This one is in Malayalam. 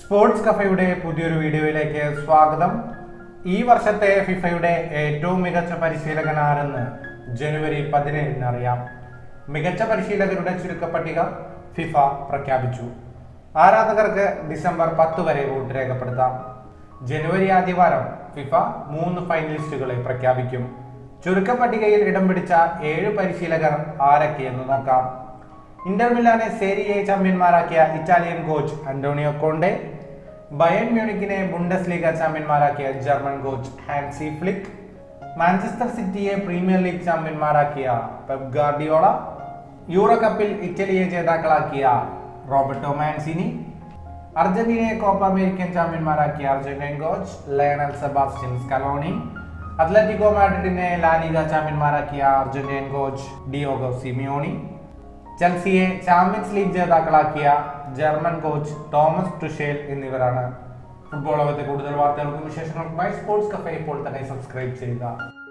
സ്പോർട്സ് കഫയുടെ പുതിയൊരു വീഡിയോയിലേക്ക് സ്വാഗതം ഈ വർഷത്തെ ഫിഫയുടെ ഏറ്റവും മികച്ച പരിശീലകൻ ആരെന്ന് ജനുവരി പതിനേഴിന് അറിയാം മികച്ച പരിശീലകരുടെ ചുരുക്കപ്പട്ടിക ഫിഫ പ്രഖ്യാപിച്ചു ആരാധകർക്ക് ഡിസംബർ പത്ത് വരെ വോട്ട് രേഖപ്പെടുത്താം ജനുവരി ആദ്യവാരം ഫിഫ മൂന്ന് ഫൈനലിസ്റ്റുകളെ പ്രഖ്യാപിക്കും ചുരുക്കപ്പട്ടികയിൽ ഇടം പിടിച്ച ഏഴ് പരിശീലകർ ആരൊക്കെയെന്ന് നോക്കാം ഇന്റർ മിലാനെ സേരി എ ചാമ്പ്യന്മാരാക്കിയ Italian coach Antonio Conte Bayern മ്യൂണിക്കിനെ ബുണ്ടസ് ലീഗ ചാമ്പ്യന്മാരാക്കിയ German coach Hansi Flick Manchester സിറ്റിയെ പ്രീമിയർ ലീഗ് ചാമ്പ്യന്മാരാക്കിയ പെപ് ഗാർഡിയോള യൂറോ കപ്പിൽ ഇറ്റലിയെ ജേതാക്കളാക്കിയ റോബർട്ടോ മാൻസിനി അർജന്റീനയെ കോപ്പ അമേരിക്കൻ ചാമ്പ്യന്മാരാക്കിയ Argentine coach Lionel Sebastian Scaloni Atletico മാഡ്രിഡിനെ ലാലിഗ ചാമ്പ്യന്മാരാക്കിയ അർജന്റീൻ കോച്ച് ഡിയോഗോ സിമിയോണി ചെൽസിയെ ചാമ്പ്യൻസ് ലീഗ് ജേതാക്കളാക്കിയ ജർമ്മൻ കോച്ച് തോമസ് ടുഷേൽ എന്നിവരാണ് ഫുട്ബോൾ ലോകത്തെ കൂടുതൽ വാർത്തകൾക്കും വിശേഷങ്ങൾക്കുമായി സ്പോർട്സ് കഫേ ഇപ്പോൾ തന്നെ സബ്സ്ക്രൈബ് ചെയ്യുക